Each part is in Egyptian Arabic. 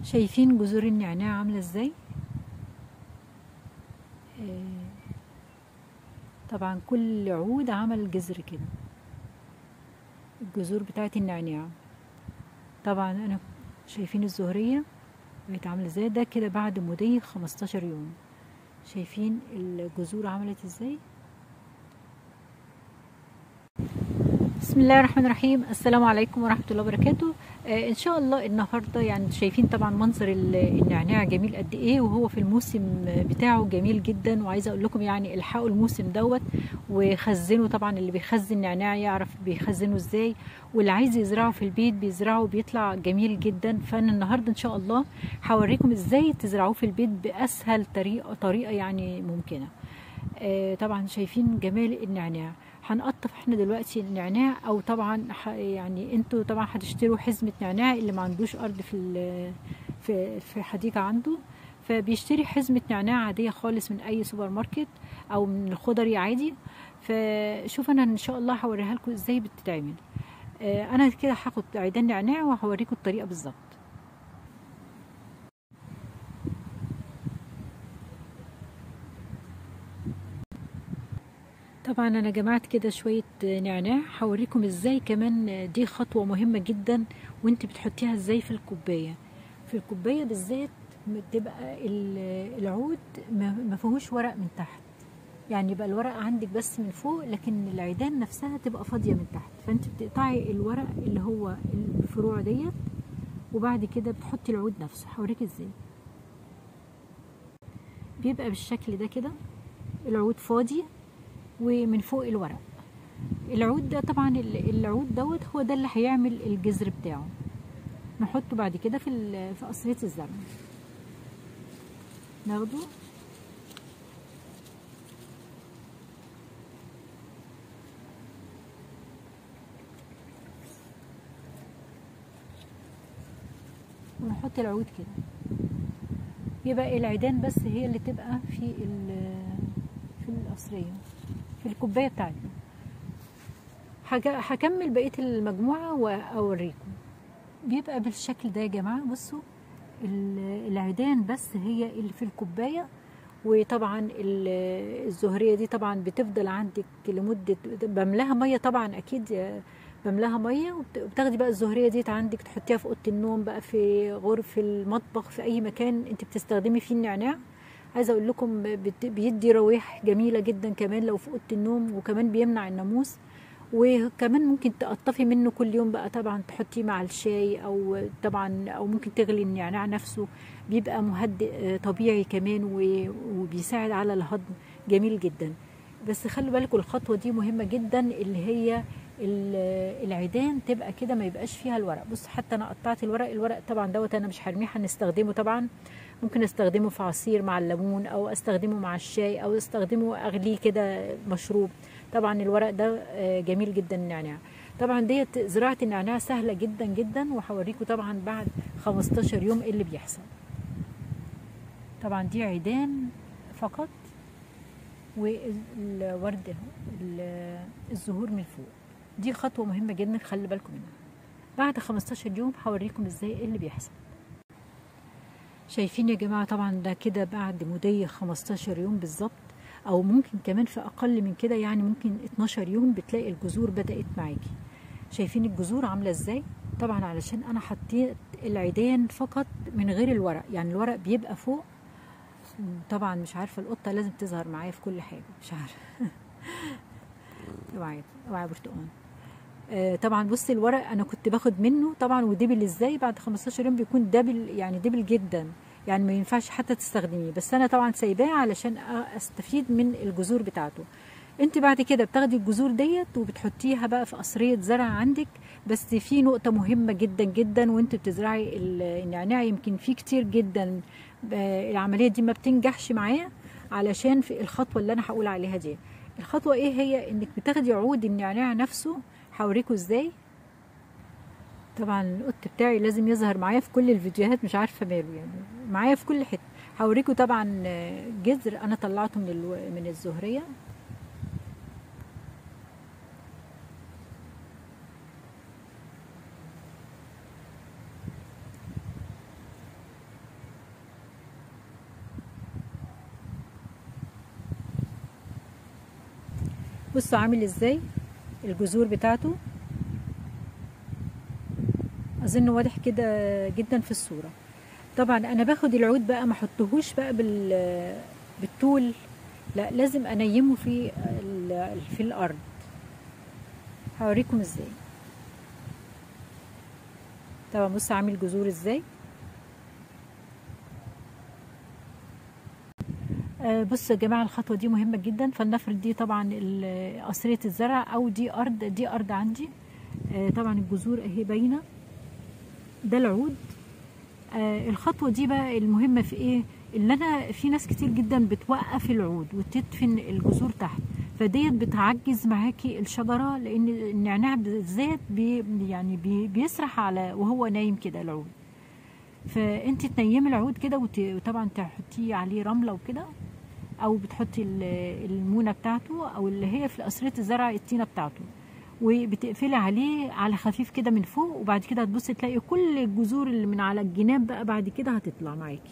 شايفين جذور النعناع عاملة ازاي آه، طبعا كل عود عمل جذر كده الجذور بتاعت النعناع طبعا انا شايفين الزهرية بقت عاملة ازاي ده كده بعد مضي 15 يوم شايفين الجذور عملت ازاي بسم الله الرحمن الرحيم السلام عليكم ورحمة الله وبركاته آه ان شاء الله النهاردة يعني شايفين طبعا منظر ال- النعناع جميل قد ايه وهو في الموسم بتاعه جميل جدا وعايزة اقول لكم يعني الحقوا الموسم دوت وخزنوا طبعا اللي بيخزن نعناع يعرف بيخزنه ازاي واللي عايز يزرعه في البيت بيزرعه بيطلع جميل جدا فانا النهارده ان شاء الله هوريكم ازاي تزرعوه في البيت باسهل طريقة طريقة يعني ممكنة آه طبعا شايفين جمال النعناع هنقطف احنا دلوقتي النعناع او طبعا ح- يعني انتوا طبعا هتشتروا حزمه نعناع اللي ما عندوش ارض في ال- في في حديقه عنده فبيشتري حزمه نعناع عاديه خالص من اي سوبر ماركت او من الخضري عادي فشوف انا ان شاء الله هوريها لكم ازاي بتتعمل آه، انا كده هاخد عيدان نعناع وهوريكم الطريقه بالظبط طبعا انا جمعت كده شويه نعناع هوريكم ازاي كمان دي خطوه مهمه جدا وانت بتحطيها ازاي في الكوبايه في الكوبايه بالذات بتبقى ال- العود ما ما فيهوش ورق من تحت يعني يبقى الورق عندك بس من فوق لكن العيدان نفسها تبقى فاضيه من تحت فانت بتقطعي الورق اللي هو الفروع ديت وبعد كده بتحطي العود نفسه هوريك ازاي بيبقى بالشكل ده كده العود فاضي ومن فوق الورق العود ده طبعا ال- العود دوت هو ده اللي هيعمل الجذر بتاعه نحطه بعد كده في ال- في قصرية الزرع ناخده ونحط العود كده يبقى العيدان بس هي اللي تبقى في ال- في القصرية في الكوباية بتاعتنا هج- هكمل بقية المجموعة وأوريكم بيبقى بالشكل ده يا جماعة بصوا ال- العيدان بس هي اللي في الكوباية وطبعا ال- الزهرية دي طبعا بتفضل عندك لمدة بملاها مية طبعا أكيد بملاها مية وبت- وبتاخدي بقى الزهرية دي عندك تحطيها في أوضة النوم بقى في غرف المطبخ في أي مكان أنت بتستخدمي فيه النعناع عايزه اقول لكم بت- بيدي روائح جميله جدا كمان لو في اوضه النوم وكمان بيمنع الناموس وكمان ممكن تقطفي منه كل يوم بقى طبعا تحطيه مع الشاي او طبعا او ممكن تغلي النعناع نفسه بيبقى مهدئ آه، طبيعي كمان و- وبيساعد على الهضم جميل جدا بس خلوا بالكم الخطوه دي مهمه جدا اللي هي ال- العيدان تبقى كده ما يبقاش فيها الورق بص حتى انا قطعت الورق الورق طبعا دوت انا مش هرميه هنستخدمه طبعا ممكن استخدمه في عصير مع الليمون او استخدمه مع الشاي او استخدمه اغليه كده مشروب طبعا الورق ده آه، جميل جدا النعناع طبعا ديت زراعه النعناع سهله جدا جدا وهوريكم طبعا بعد 15 يوم ايه اللي بيحصل طبعا دي عيدان فقط والورد ال- الزهور من فوق دي خطوه مهمه جدا خلي بالكم منها بعد 15 يوم هوريكم ازاي ايه اللي بيحصل شايفين يا جماعة طبعا ده كده بعد مضي 15 يوم بالظبط او ممكن كمان في اقل من كده يعني ممكن 12 يوم بتلاقي الجذور بدأت معاكي شايفين الجذور عاملة ازاي طبعا علشان انا حطيت العيدان فقط من غير الورق يعني الورق بيبقى فوق طبعا مش عارفة القطة لازم تظهر معايا في كل حاجة مش عارفة اوعي اوعي برتقان آه، طبعا بصي الورق انا كنت باخد منه طبعا ودبل ازاي بعد 15 يوم بيكون دبل يعني دبل جدا يعني ما ينفعش حتى تستخدميه بس انا طبعا سايباه علشان أ- استفيد من الجذور بتاعته انت بعد كده بتاخدي الجذور ديت وبتحطيها بقى في قصرية زرع عندك بس في نقطة مهمة جدا جدا وانت بتزرعي ال- النعناع يمكن في كتير جدا آه، العملية دي ما بتنجحش معاه علشان في الخطوة اللي انا هقول عليها دي الخطوة ايه هي انك بتاخدي عود النعناع نفسه هوريكم ازاي طبعا القط بتاعي لازم يظهر معايا في كل الفيديوهات مش عارفه ماله يعني معايا في كل حته هوريكم طبعا آه، جذر انا طلعته من الو... من الزهريه بصوا عامل ازاي الجذور بتاعته اظن واضح كده جدا في الصوره طبعا انا باخد العود بقى ما احطهوش بقى بال بالطول لا لازم انيمه في ال- في الارض هوريكم ازاي طبعا بص عامل جذور ازاي آه، بصوا يا جماعه الخطوه دي مهمه جدا فلنفرض دي طبعا ال- قصريه الزرع او دي ارض دي ارض عندي آه، طبعا الجذور اهي باينه ده العود آه، الخطوه دي بقى المهمه في ايه اللي انا في ناس كتير جدا بتوقف العود وتدفن الجذور تحت فديت بتعجز معاكي الشجره لان النعناع بالذات بي يعني بي بيسرح على وهو نايم كده العود فانت تنيمي العود كده وت- وطبعا تحطيه عليه رمله وكده او بتحطي ال- المونه بتاعته او اللي هي في قصريه الزرع الطينه بتاعته وبتقفلي عليه على خفيف كده من فوق وبعد كده هتبصي تلاقي كل الجذور اللي من على الجناب بقى بعد كده هتطلع معاكي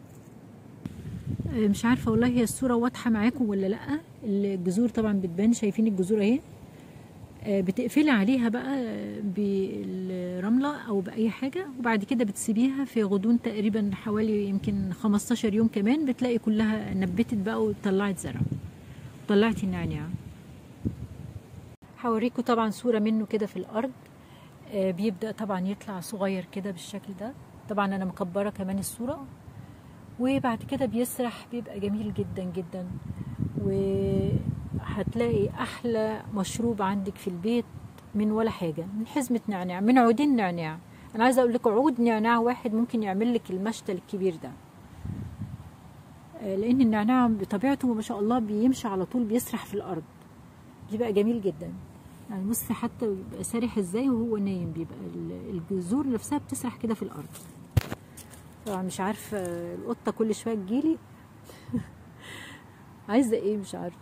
آه، مش عارفه والله هي الصوره واضحه معاكم ولا لا الجذور طبعا بتبان شايفين الجذور اهي آه، بتقفلي عليها بقى بالرمله او باي حاجه وبعد كده بتسيبيها في غضون تقريبا حوالي يمكن 15 يوم كمان بتلاقي كلها نبتت بقى وطلعت زرع طلعت النعناع هوريكم طبعا صوره منه كده في الارض آه، بيبدا طبعا يطلع صغير كده بالشكل ده طبعا انا مكبره كمان الصوره وبعد كده بيسرح بيبقى جميل جدا جدا وهتلاقي احلى مشروب عندك في البيت من ولا حاجه من حزمه نعناع من عودين نعناع انا عايزه اقول لكم عود نعناع واحد ممكن يعمل لك المشتل الكبير ده آه، لان النعناع بطبيعته ما شاء الله بيمشي على طول بيسرح في الارض بيبقى جميل جدا يعني بص حتى بيبقى سارح ازاي وهو نايم بيبقى ال- الجذور نفسها بتسرح كده في الارض طبعا مش عارفه القطه كل شويه تجيلي عايزه ايه مش عارفه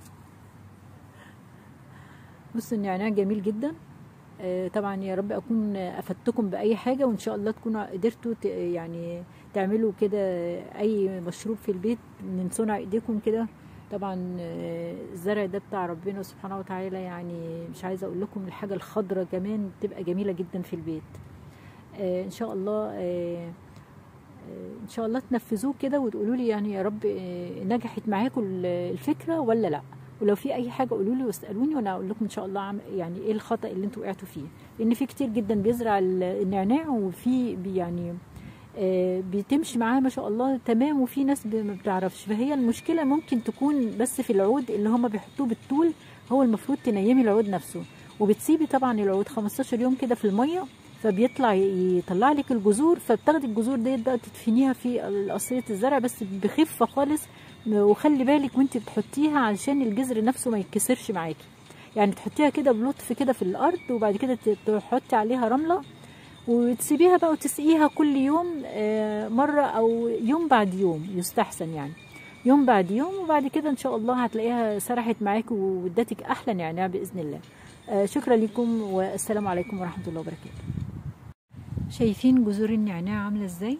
بصوا النعناع جميل جدا آه، طبعا يا رب اكون افدتكم باي حاجه وان شاء الله تكونوا قدرتوا ت- يعني تعملوا كده اي مشروب في البيت من صنع ايديكم كده طبعا آه، الزرع ده بتاع ربنا سبحانه وتعالى يعني مش عايزه اقول لكم الحاجه الخضراء كمان بتبقى جميله جدا في البيت آه، ان شاء الله آه، آه، ان شاء الله تنفذوه كده وتقولوا لي يعني يا رب آه، نجحت معاكم ال- الفكره ولا لا ولو في اي حاجه قولوا لي واسالوني وانا اقول لكم ان شاء الله عم- يعني ايه الخطا اللي انتوا وقعتوا فيه لان في كتير جدا بيزرع ال- النعناع وفي بي- يعني آه، بتمشي معاه ما شاء الله تمام وفي ناس ب- ما بتعرفش فهي المشكله ممكن تكون بس في العود اللي هم بيحطوه بالطول هو المفروض تنيمي العود نفسه وبتسيبي طبعا العود 15 يوم كده في الميه فبيطلع ي- يطلع لك الجذور فبتاخدي الجذور ديت بقى تدفنيها في قصريه الزرع بس بخفه خالص وخلي بالك وانت بتحطيها علشان الجذر نفسه ما يتكسرش معاكي يعني تحطيها كده بلطف كده في الارض وبعد كده ت- تحطي عليها رمله وتسيبيها بقى وتسقيها كل يوم آه، مرة أو يوم بعد يوم يستحسن يعني يوم بعد يوم وبعد كده إن شاء الله هتلاقيها سرحت معاك وادتك أحلى نعناع بإذن الله آه، شكرا لكم والسلام عليكم ورحمة الله وبركاته شايفين جذور النعناع عاملة ازاي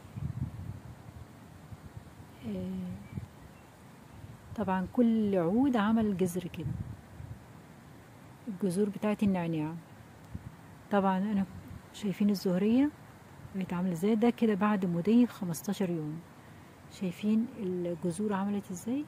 آه، طبعا كل عود عمل جذر كده الجذور بتاعت النعناع طبعا انا شايفين الزهرية بقت عاملة ازاي ده كده بعد مضي 15 يوم شايفين الجذور عملت ازاي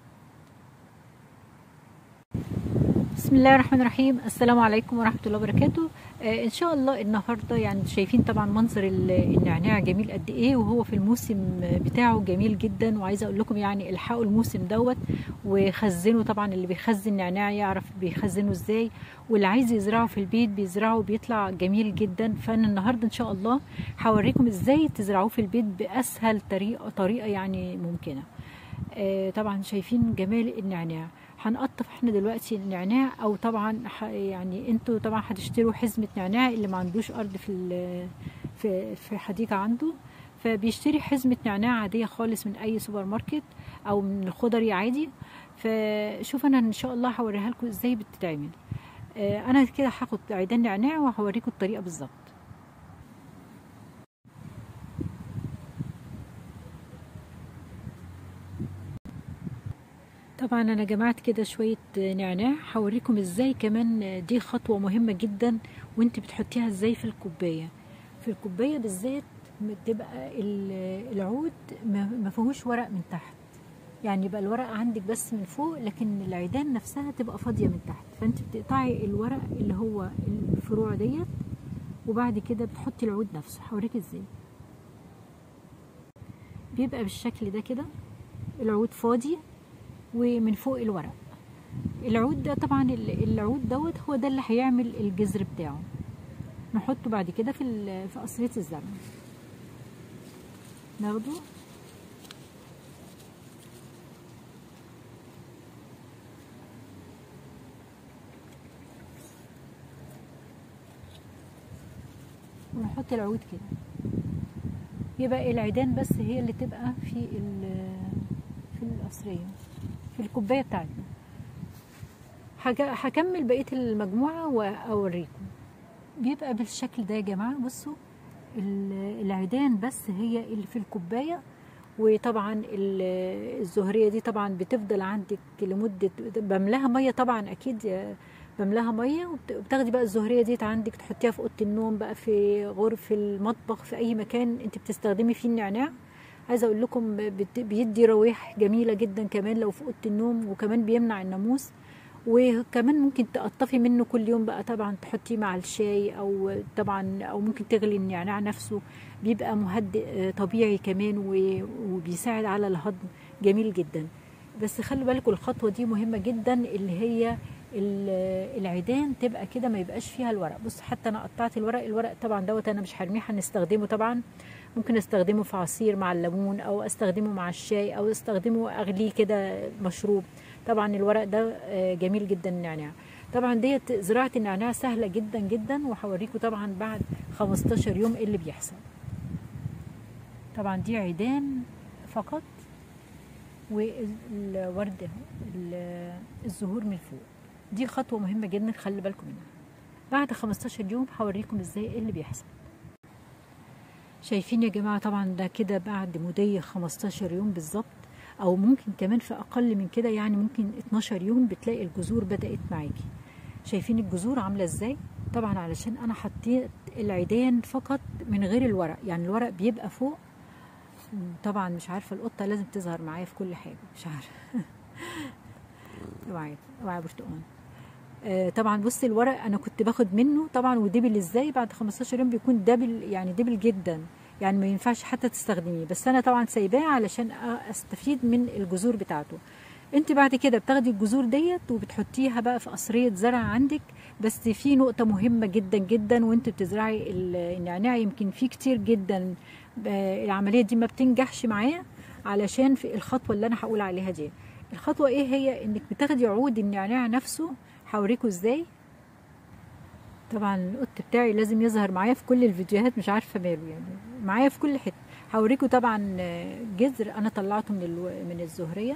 بسم الله الرحمن الرحيم السلام عليكم ورحمة الله وبركاته آه ان شاء الله النهاردة يعني شايفين طبعا منظر ال- النعناع جميل قد ايه وهو في الموسم بتاعه جميل جدا وعايزة اقول لكم يعني الحقوا الموسم دوت وخزنوا طبعا اللي بيخزن نعناع يعرف بيخزنه ازاي واللي عايز يزرعه في البيت بيزرعه بيطلع جميل جدا فانا النهارده ان شاء الله هوريكم ازاي تزرعوه في البيت باسهل طريقه طريقه يعني ممكنه آه طبعا شايفين جمال النعناع هنقطف احنا دلوقتي النعناع او طبعا ح- يعني انتوا طبعا هتشتروا حزمه نعناع اللي ما عندوش ارض في ال- في في حديقه عنده فبيشتري حزمه نعناع عاديه خالص من اي سوبر ماركت او من الخضري عادي فشوف انا ان شاء الله هوريها لكم ازاي بتتعمل آه، انا كده هاخد عيدان نعناع وهوريكم الطريقه بالظبط طبعا انا جمعت كده شويه نعناع هوريكم ازاي كمان دي خطوه مهمه جدا وانت بتحطيها ازاي في الكوبايه في الكوبايه بالذات بتبقى العود ما فيهوش ورق من تحت يعني يبقى الورق عندك بس من فوق لكن العيدان نفسها تبقى فاضيه من تحت فانت بتقطعي الورق اللي هو الفروع ديت وبعد كده بتحطي العود نفسه هوريك ازاي بيبقى بالشكل ده كده العود فاضي ومن فوق الورق العود ده طبعا العود دوت هو ده اللي هيعمل الجذر بتاعه نحطه بعد كده في في قصريه الزرع ناخده ونحط العود كده يبقى العيدان بس هي اللي تبقى في في القصريه في الكوبايه بتاعتنا هكمل بقيه المجموعه واوريكم بيبقى بالشكل ده يا جماعه بصوا العيدان بس هي اللي في الكوبايه وطبعا الزهريه دي طبعا بتفضل عندك لمده بملاها ميه طبعا اكيد بملاها ميه وبتاخدي بقى الزهريه ديت عندك تحطيها في اوضه النوم بقى في غرف المطبخ في اي مكان انت بتستخدمي فيه النعناع عايزه اقول لكم بيدي روائح جميله جدا كمان لو في اوضه النوم وكمان بيمنع الناموس وكمان ممكن تقطفي منه كل يوم بقى طبعا تحطيه مع الشاي او طبعا او ممكن تغلي النعناع نفسه بيبقى مهدئ طبيعي كمان وبيساعد على الهضم جميل جدا بس خلوا بالكم الخطوه دي مهمه جدا اللي هي العيدان تبقى كده ما يبقاش فيها الورق بص حتى انا قطعت الورق الورق طبعا دوت انا مش هرميه هنستخدمه طبعا ممكن استخدمه في عصير مع الليمون او استخدمه مع الشاي او استخدمه اغليه كده مشروب طبعا الورق ده جميل جدا النعناع طبعا ديت زراعه النعناع سهله جدا جدا وهوريكم طبعا بعد 15 يوم ايه اللي بيحصل طبعا دي عيدان فقط والورد الزهور من فوق دي خطوه مهمه جدا خلي بالكم منها بعد 15 يوم هوريكم ازاي ايه اللي بيحصل شايفين يا جماعه طبعا ده كده بعد مضي 15 يوم بالظبط او ممكن كمان في اقل من كده يعني ممكن 12 يوم بتلاقي الجذور بدات معاكي شايفين الجذور عامله ازاي طبعا علشان انا حطيت العيدان فقط من غير الورق يعني الورق بيبقى فوق طبعا مش عارفه القطه لازم تظهر معايا في كل حاجه مش عارفه اوعي اوعي برتقان آه طبعا بصي الورق انا كنت باخد منه طبعا ودبل ازاي بعد 15 يوم بيكون دبل يعني دبل جدا يعني ما ينفعش حتى تستخدميه بس انا طبعا سايباه علشان استفيد من الجذور بتاعته انت بعد كده بتاخدي الجذور ديت وبتحطيها بقى في قصريه زرع عندك بس في نقطه مهمه جدا جدا وانت بتزرعي النعناع يمكن في كتير جدا العمليه دي ما بتنجحش معاه علشان في الخطوه اللي انا هقول عليها دي الخطوه ايه هي انك بتاخدي عود النعناع نفسه هوريكم ازاي طبعا القط بتاعي لازم يظهر معايا في كل الفيديوهات مش عارفه ماله يعني معايا في كل حته هوريكم طبعا جذر انا طلعته من الو... من الزهريه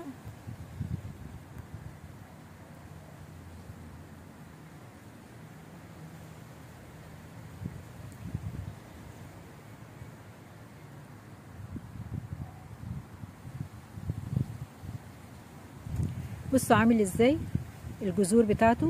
بصوا عامل ازاي الجذور بتاعته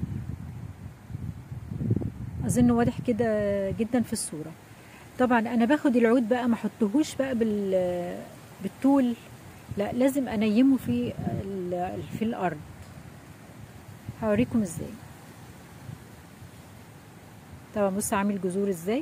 اظن واضح كده جدا في الصوره طبعا انا باخد العود بقى ما احطهوش بقى بال بالطول لا لازم انيمه في في الارض هوريكم ازاي طبعا بص عامل جذور ازاي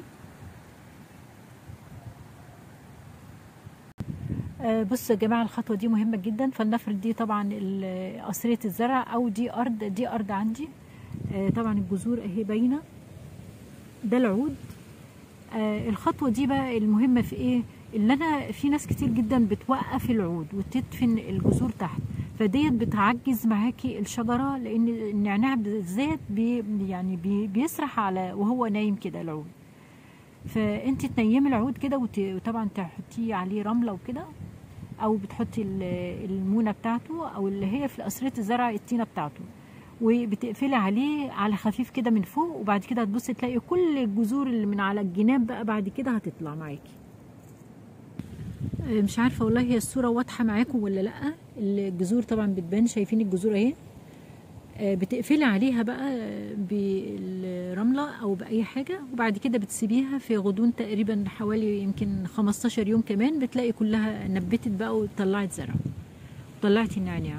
آه بصوا يا جماعه الخطوه دي مهمه جدا فلنفرض دي طبعا قصريه الزرع او دي ارض دي ارض عندي آه طبعا الجذور اهي باينه ده العود آه الخطوه دي بقى المهمه في ايه اللي انا في ناس كتير جدا بتوقف العود وتدفن الجذور تحت فديت بتعجز معاكي الشجره لان النعناع بالذات بي يعني بي بيسرح على وهو نايم كده العود فانت تنيمي العود كده وطبعا تحطيه عليه رمله وكده او بتحطي المونه بتاعته او اللي هي في قصريه الزرع الطينه بتاعته وبتقفلي عليه على خفيف كده من فوق وبعد كده هتبصي تلاقي كل الجذور اللي من على الجناب بقى بعد كده هتطلع معاكي آه، مش عارفه والله هي الصوره واضحه معاكم ولا لا الجذور طبعا بتبان شايفين الجذور اهي آه، بتقفلي عليها بقى بالرمله او باي حاجه وبعد كده بتسيبيها في غضون تقريبا حوالي يمكن 15 يوم كمان بتلاقي كلها نبتت بقى وطلعت زرع وطلعت النعناع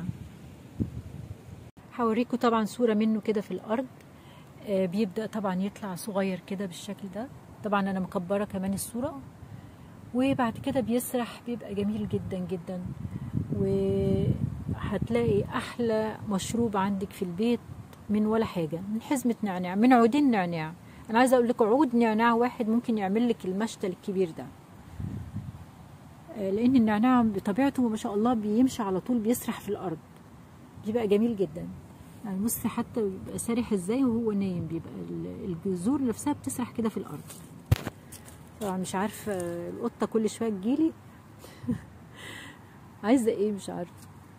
هوريكم طبعا صوره منه كده في الارض آه، بيبدا طبعا يطلع صغير كده بالشكل ده طبعا انا مكبره كمان الصوره وبعد كده بيسرح بيبقى جميل جدا جدا وهتلاقي احلى مشروب عندك في البيت من ولا حاجه من حزمه نعناع من عودين نعناع انا عايزه اقول لكم عود نعناع واحد ممكن يعمل لك المشتل الكبير ده آه، لان النعناع بطبيعته ما شاء الله بيمشي على طول بيسرح في الارض بيبقى جميل جدا يعني بصي حتى بيبقى سارح ازاي وهو نايم بيبقى ال- الجذور نفسها بتسرح كده في الارض طبعا مش عارفه القطه كل شويه تجيلي عايزه ايه مش عارفه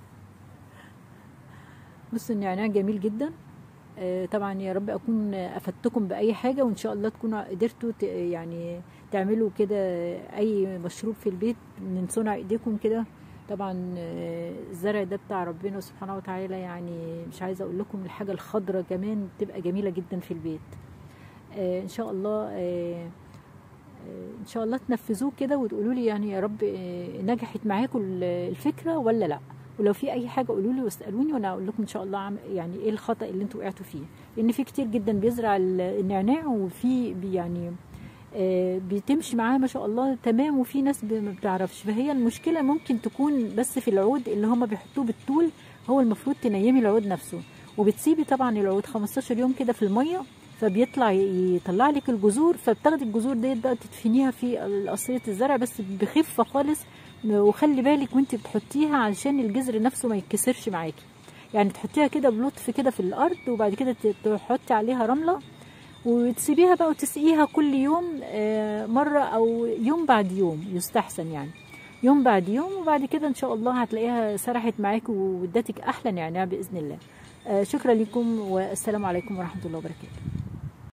بصوا النعناع جميل جدا آه، طبعا يا رب اكون افدتكم باي حاجه وان شاء الله تكونوا قدرتوا ت- يعني تعملوا كده اي مشروب في البيت من صنع ايديكم كده طبعا آه، الزرع ده بتاع ربنا سبحانه وتعالى يعني مش عايزه اقول لكم الحاجه الخضراء كمان بتبقى جميله جدا في البيت آه، ان شاء الله آه، آه، ان شاء الله تنفذوه كده وتقولوا لي يعني يا رب آه، نجحت معاكم ال- الفكره ولا لا ولو في اي حاجه قولوا لي واسالوني وانا اقول لكم ان شاء الله عم- يعني ايه الخطا اللي انتوا وقعتوا فيه لان في كتير جدا بيزرع ال- النعناع وفي بي- يعني آه، بتمشي معاه ما شاء الله تمام وفي ناس ب- ما بتعرفش فهي المشكله ممكن تكون بس في العود اللي هم بيحطوه بالطول هو المفروض تنيمي العود نفسه وبتسيبي طبعا العود 15 يوم كده في الميه فبيطلع ي- يطلع لك الجذور فبتاخدي الجذور ديت بقى تدفنيها في قصريه الزرع بس بخفه خالص وخلي بالك وانت بتحطيها علشان الجذر نفسه ما يتكسرش معاكي يعني تحطيها كده بلطف كده في الارض وبعد كده ت- تحطي عليها رمله وتسيبيها بقى وتسقيها كل يوم آه، مرة أو يوم بعد يوم يستحسن يعني يوم بعد يوم وبعد كده إن شاء الله هتلاقيها سرحت معاك وادتك أحلى نعناع بإذن الله آه، شكرا لكم والسلام عليكم ورحمة الله وبركاته